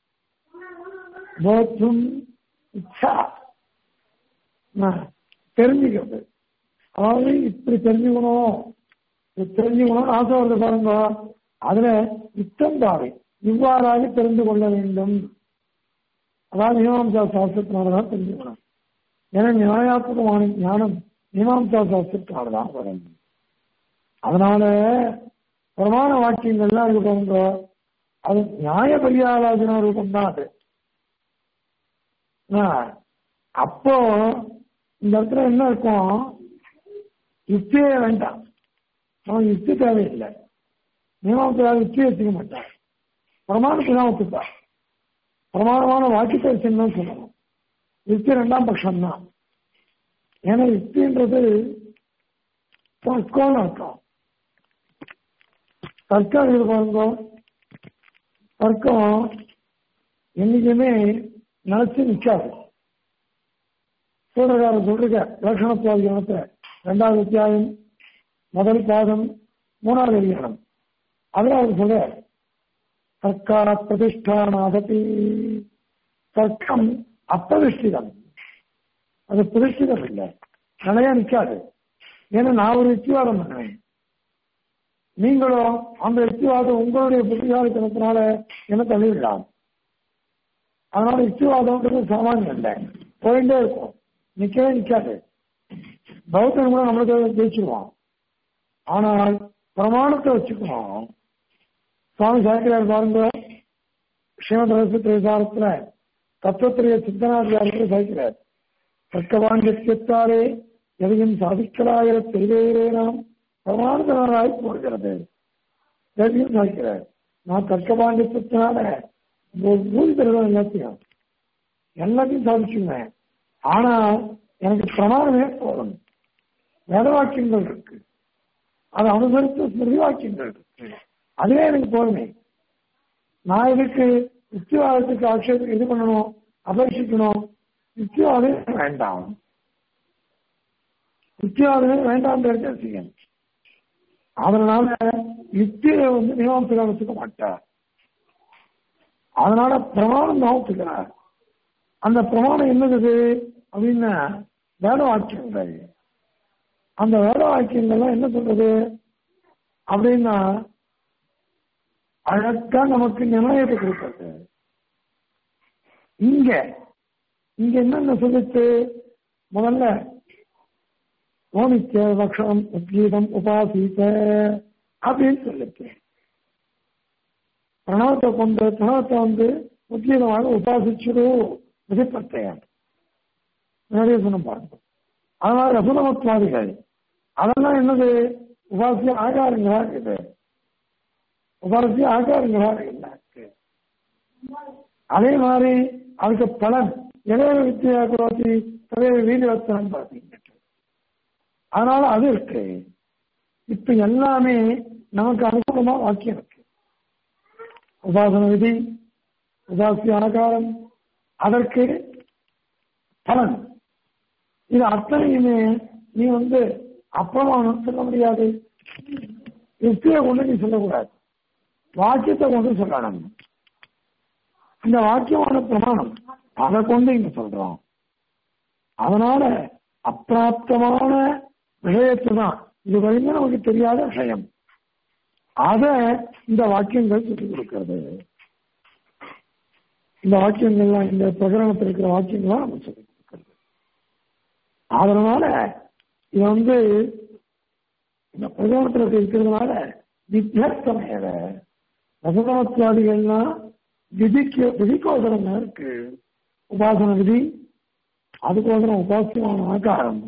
போத்தும் இச்சா ஆஹ், தெரிஞ்சுக்கிறது அதாவது இப்படி தெரிஞ்சுக்கணும் இது தெரிஞ்சுக்கணும் ஆசை வருது பாருங்க அதுல யுத்தம் பாவை இவ்வாறாக தெரிந்து கொள்ள வேண்டும் அதாவது மீமாம்சா சாஸ்திரத்தினாலதான் தெரிஞ்சுக்கணும் ஏன்னா நியாயாத்மகமான ஞானம் மீமாம்சா சாஸ்திரத்தினாலதான் வரும் அதனால பிரமாண வாக்கியங்கள்லாம் இருக்கு பாருங்க அது நியாய பரியாராஜன ரூபம் தான் அது ஆ, அப்போ இந்த இடத்துல என்ன இருக்கும் யுக்தியே வேண்டாம் அவன் யுக்தி தேவையில்லை மீமாம்சராக யுக்தி வச்சுக்க மாட்டான் பிரமாணத்தை தான் ஒத்துப்பா பிரமாணமான வாக்கியத்தை வச்சுன்னு சொல்லணும் யுக்தி ரெண்டாம் பட்சம் தான் ஏன்னா யுக்தின்றது தர்க்கம்னு அர்த்தம் தர்க்கம் இருக்குது பாருங்க தர்க்கம் என்னைக்குமே நினைச்சு நிற்காது சூழகாரர் சொல்றீங்க லட்சணத்துவாதிகாரத்துல ரெண்டாவது அத்தியாயம் முதல் பாதம் மூணாவது அதிகாரம் அதுல அவர் சொல்ற தர்க்கா பிரதிஷ்டானாதபி தர்க்கம் அப்பிரதிஷ்டிதம் அது பிரதிஷ்டிதம் இல்லை நிலையா நிற்காது ஏன்னா நான் ஒரு யுக்திவாதம் பண்ணுவேன் நீங்களும் அந்த யுக்திவாதம் உங்களுடைய புத்திசாலித்தனத்தினால என்ன தள்ளிவிடலாம் அதனால யுக்திவாதம்ன்றது சாமானியம் இல்லை போயிட்டே இருக்கும் நிக்கவே நிக்காது பௌத்தன் கூட நம்மளுக்கு ஜெயிச்சிருவான் ஆனால் பிரமாணத்தை வச்சுக்கணும் சுவாமி சாய்க்கிறார் பாருங்க ஸ்ரீமத் ரகசிய விசாரத்துல தத்துவத்திரிய சித்தனாதிகாரத்தில் சாய்க்கிறார் தர்க்கவாண்டியத்தாலே எதையும் சாதிக்கலாகிற தெரிவே நாம் பிரமாணத்தினராய் போடுகிறது எதையும் சாய்க்கிறார் நான் தர்க்க பாண்டியத்தினால ஊதி தருவேன் எல்லாத்தையும் எல்லாத்தையும் சாதிச்சுங்க ஆனா எனக்கு பிரமாணமே போதும் வேத வாக்கியங்கள் இருக்கு அதை அனுசரித்து ஸ்மிருதி வாக்கியங்கள் இருக்கு அதுவே எனக்கு போதுமே நான் இதுக்கு யுக்திவாதத்துக்கு ஆட்சேபம் இது பண்ணணும் அபேட்சிக்கணும் நிச்சயாதயம் வேண்டாம் நிச்சயாதயம் வேண்டாம் செய்யணும் அதனால யுக்தியை வந்து மீமாம்சகா வச்சுக்க மாட்டார் அதனால பிரமாணம் தான் ஒத்துக்கிறார் அந்த பிரமாணம் என்னது அப்படின்னா வேத வாக்கியங்கள் அந்த வேத வாக்கியங்கள்லாம் என்ன சொல்றது அப்படின்னா அழகா நமக்கு நிர்ணயத்தை கொடுக்கிறது இங்க இங்க என்னென்ன சொல்லிச்சு முதல்ல ஓமிச்ச பக்ஷம் உத்கீதம் உபாசித்த அப்படின்னு சொல்லிச்சு பிரணவத்தை கொண்டு பிரணவத்தை வந்து உத்கீதமாக உபாசிச்சிடும் விதிப்பத்தையான் நிறைய சொன்ன பாருங்க அதனால ரசுதமத்வாதிகள் அதெல்லாம் என்னது உபாசிய ஆகாரங்களா இருக்குது உபாசிய ஆகாரங்களா இருக்கு அதே மாதிரி அதுக்கு பலன் இளைய வித்தியா குரோதி தவைய வீரவத்தனம் பார்த்தீங்க அதனால அது இருக்கு இப்ப எல்லாமே நமக்கு அனுகூலமா வாக்கியம் இருக்கு உபாசன விதி உபாசிய அனகாரம் அதற்கு பலன் இது அத்தனையுமே நீ வந்து அப்பிரமாணம் சொல்ல முடியாது யுக்தியை கொண்டு நீ சொல்லக்கூடாது வாக்கியத்தை கொண்டு சொல்லணும் இந்த வாக்கியமான பிரமாணம் அதை கொண்டு இங்க சொல்றோம் அதனால அப்பிராப்தமான விஷயத்தை தான் இது வரைக்கும் நமக்கு தெரியாத விஷயம் அத இந்த வாக்கியங்கள் சொல்லிக் கொடுக்கிறது இந்த வாக்கியங்கள்லாம் இந்த பிரகரணத்தில் இருக்கிற வாக்கியங்கள்லாம் நம்ம சொல்லிக் கொடுக்கிறது அதனால இது வந்து இந்த பிரகரணத்தில் இருக்கிறதுனால வித்தியாசமையில ரசதமத்வாதிகள்னா விதிக்கு விதிக்கோசரம் இருக்கு உபாசன விதி அதுக்கோசரம் உபாசியமான ஆகாரம்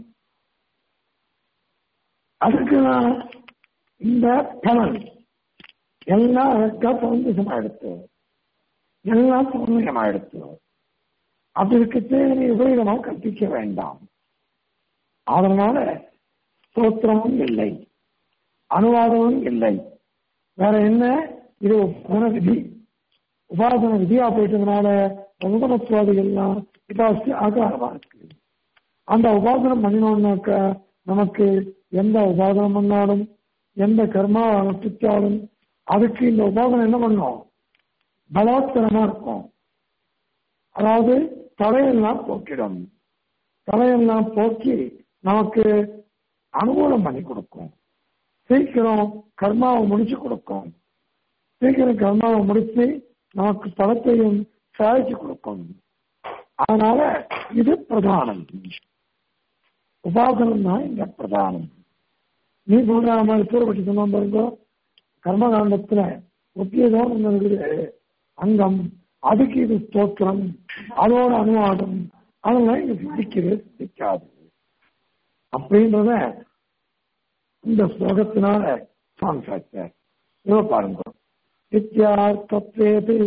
அதுக்கு நான் இந்த பலன் எல்லாம் அழகா சமஞ்சசமா எடுத்து எல்லாம் சமன்வயமா எடுத்து அப்படி இருக்கிறது நீ உபயோகமா கற்பிக்க வேண்டாம் அதனால ஸ்தோத்திரமும் இல்லை அனுவாதமும் இல்லை வேற என்ன இது உபன விதி உபாசன விதியா போயிட்டதுனால உபமத்துவாதிகள்லாம் உபாசி ஆகாரமா இருக்கு அந்த உபாசனம் பண்ணினோம்னாக்க நமக்கு எந்த உபாசனம் பண்ணாலும் எந்த கர்மா அனுஷ்டிச்சாலும் அதுக்கு இந்த உபாசனம் என்ன பண்ணும் பலவத்தனமா இருக்கும் அதாவது தடையெல்லாம் போக்கிடும் தடையெல்லாம் போக்கி நமக்கு அனுகூலம் பண்ணி கொடுக்கும் சீக்கிரம் கர்மாவை முடிச்சு கொடுக்கும் சீக்கிரம் கர்மாவை முடிச்சு நமக்கு பலத்தையும் சாதிச்சு கொடுக்கும் அதனால இது பிரதானம் உபாசனம் தான் இங்க பிரதானம் நீ சொல்ற மாதிரி பூர்வப்பட்டு சொன்ன பாருங்க கர்மகாண்டத்துல முக்கியதான் ஒண்ணு இருக்குது அங்கம் அதுக்கு இது ஸ்தோத்திரம் அதோட அனுவாதம் அதெல்லாம் இங்க சித்திக்கிறது சித்திக்காது அப்படின்றத இந்த ஸ்லோகத்தினால சுவாமி சாச்சார் இவ பாருங்க இத்தியார்த்தத்வேது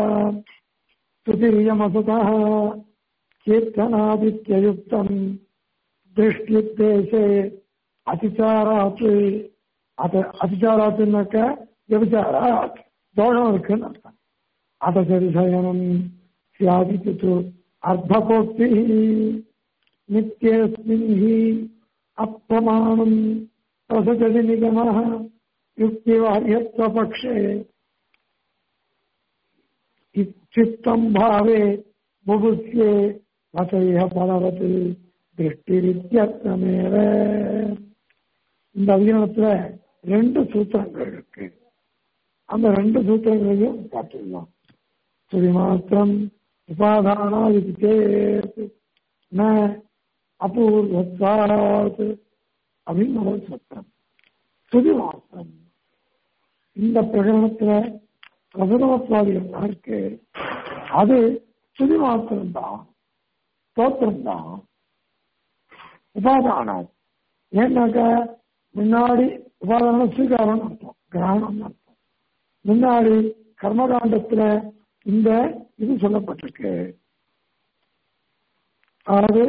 துதிரியமசதः கீர்த்தனாதித்யயுக்தம் திருஷ்டியுத்தேசே அதிச்சாராத் அது அதிச்சாராத்துனாக்க விபச்சாராத் தோஷம் இருக்குன்னு அர்த்தம் அதசரிசயனம் சியாதித்து அர்த்தபோக்தி நித்தியஸ்மின் ஹி அப்பிரமாணம் பிரசஜதி நிகமः युक्तिवार्यत्वपक्षे चित्तम् भावे मुगुस्ये வசைய பலவத்து திருஷ்டிரித்யர்த்தமேவ இந்த அதிகாரத்துல ரெண்டு சூத்திரங்கள் இருக்கு அந்த ரெண்டு சூத்திரங்களையும் பார்த்துடலாம் சுதி மாத்திரம் உபாதானா இது சேத் ந அபூர்வத்வாத் அப்படின்னு முதல் சூத்திரம் சுதி மாத்திரம் இந்த பிரகடனத்துல ரகுதமத்வாதிகள் இருக்கு அது சுதி மாத்திரம் தான் ஸ்தோத்திரம் தான் உபாதானம் ஏன்னாக்க முன்னாடி உபாதானம் ஸ்வீகாரம் அர்த்தம் கிரகணம் அர்த்தம் முன்னாடி கர்மகாண்டத்துல இந்த இது சொல்லப்பட்டிருக்கு அதாவது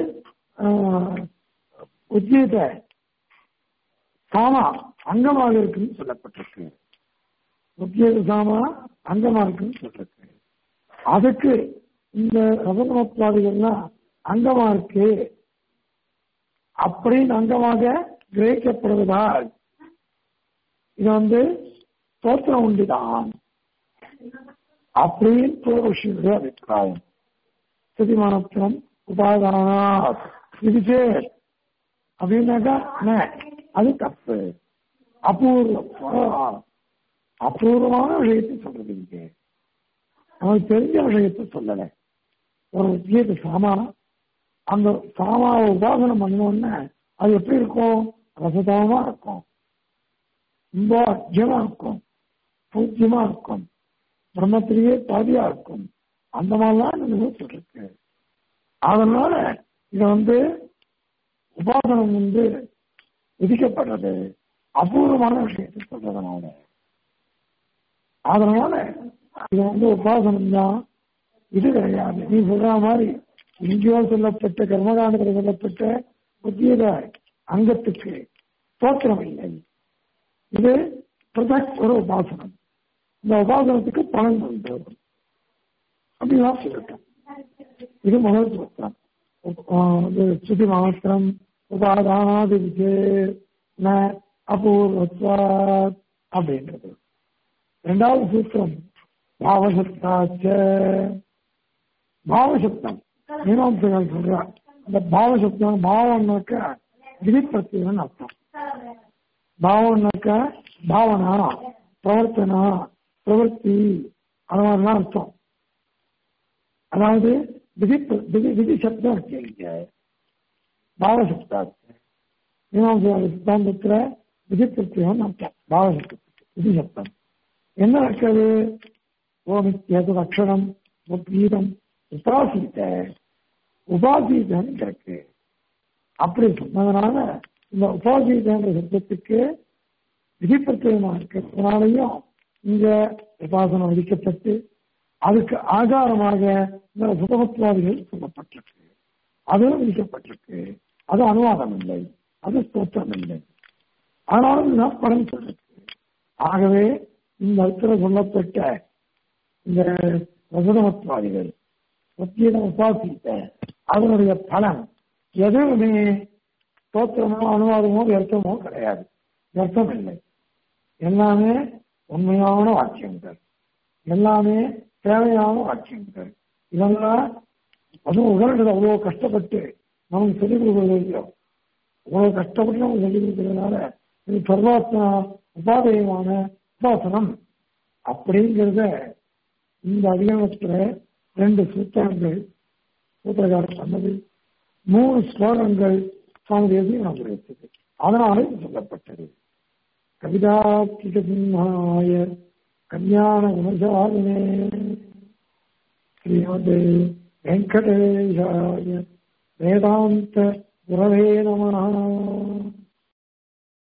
உத்கீத சாமா அங்கமாக இருக்குன்னு சொல்லப்பட்டிருக்கு உத்கீத சாமா அங்கமா இருக்குன்னு சொல்லிருக்கு அதுக்கு இந்த ரசகுணத்வாதிகள்லாம் அங்கமா இருக்கு அப்படின்னு அங்கமாக கிரகிக்கப்படுவதால் இது வந்து தோற்றம் உண்டுதான் அப்படின்னு பூர்வஷியுடைய அபிப்பிராயம் ஸ்திதிமானத்திரம் உபாதானா இது சேர் அப்படின்னாக்கா என்ன? அது தப்பு அபூர்வம் அபூர்வமான விஷயத்தை சொல்றது இங்க நமக்கு தெரிஞ்ச விஷயத்தை சொல்லலை ஒரு விஷயத்தை சாமா அந்த சாமாவை உபாசனம் பண்ணோடனே அது எப்படி இருக்கும் ரசதமா இருக்கும் ரொம்ப அஜமா இருக்கும் பூஜ்யமா இருக்கும் பிரம்மத்திலேயே பாதியா இருக்கும் அந்த மாதிரிலாம் இந்த நூற்று இருக்கு அதனால இது வந்து உபாசனம் வந்து விதிக்கப்படுறது அபூர்வமான விஷயத்தை சொல்றதுனால அதனால இது வந்து உபாசனம் தான் இது கிடையாது நீ சொல்ற மாதிரி இங்கேயோ சொல்லப்பட்ட கர்மகாண்டத்தில் சொல்லப்பட்ட புத்தியத அங்கத்துக்கு தோற்றம் இல்லை இது பிரதக் ஒரு உபாசனம் இந்த உபாசனத்துக்கு பலன் உண்டு அப்படிலாம் சொல்லட்டும் இது முதல் சூத்திரம் சுதி மாத்திரம் உபாதானாதி ந அபூர்வத்வாத் அப்படின்றது இரண்டாவது சூத்திரம் பாவசப்தாச்ச பாவசப்தம் மீனாம்சங்கள் சொல்றார் அந்த பாவசப்தம் பாவம்னாக்க விதிப்பிரத்தியன் அர்த்தம் பாவம்னாக்க பாவனா பிரவர்த்தனா பிரவர்த்தி அது மாதிரிலாம் அர்த்தம் அதாவது விதி விதி விதி சப்தம் இருக்கு இங்க பாவசப்தாச்சு மீனாம்ச சித்தாந்தத்துல விதி பிரத்தியம் அர்த்தம் பாவசப்தத்துக்கு விதி சப்தம் என்ன இருக்கிறது ஓமித்யது அக்ஷரம் உத்கீதம் உபாசித்த உபாசீதம் இருக்கு அப்படி சொன்னதுனால இந்த உபாசீதன்ற சப்தத்துக்கு விதிப்பிரத்தியமா இருக்கிறதுனாலையும் இங்க உபாசனம் விதிக்கப்பட்டு அதுக்கு ஆதாரமாக இந்த சுதமத்துவாதிகள் சொல்லப்பட்டிருக்கு அதுவும் விதிக்கப்பட்டிருக்கு அது அனுவாதம் இல்லை அது ஸ்தோத்திரம் இல்லை ஆனாலும் இதுதான் பலன் சொல்லிருக்கு ஆகவே இந்த இடத்துல சொல்லப்பட்ட இந்த ரசதமத்வாதிகள் சத்தியம் உபாசித்த அதனுடைய பலன் எதுவுமே தோற்றமோ அனுவாதமோ வியர்த்தமோ கிடையாது வியர்த்தம் இல்லை எல்லாமே உண்மையான வாக்கியங்கள் எல்லாமே தேவையான வாக்கியங்கள் இதெல்லாம் அதுவும் உடல்கள் அவ்வளோ கஷ்டப்பட்டு நமக்கு சொல்லிக் கொடுக்கறது இல்லையோ அவ்வளோ கஷ்டப்பட்டு நமக்கு சொல்லிக் கொடுக்கறதுனால இது சர்வாத்மா உபாதயமான உபாசனம் அப்படிங்கிறத இந்த அதிகாரத்துல ரெண்டு சூத்திரங்கள் சூத்திரகாரம் சொன்னது மூணு ஸ்லோகங்கள் சுவாமி தேசியம் நாம் உரைத்தது அதனால இது சொல்லப்பட்டது கவிதாக்கிகசிம்ஹாய கல்யாண குணசாலினே ஸ்ரீமதே வெங்கடேஷாய வேதாந்த குரவே நம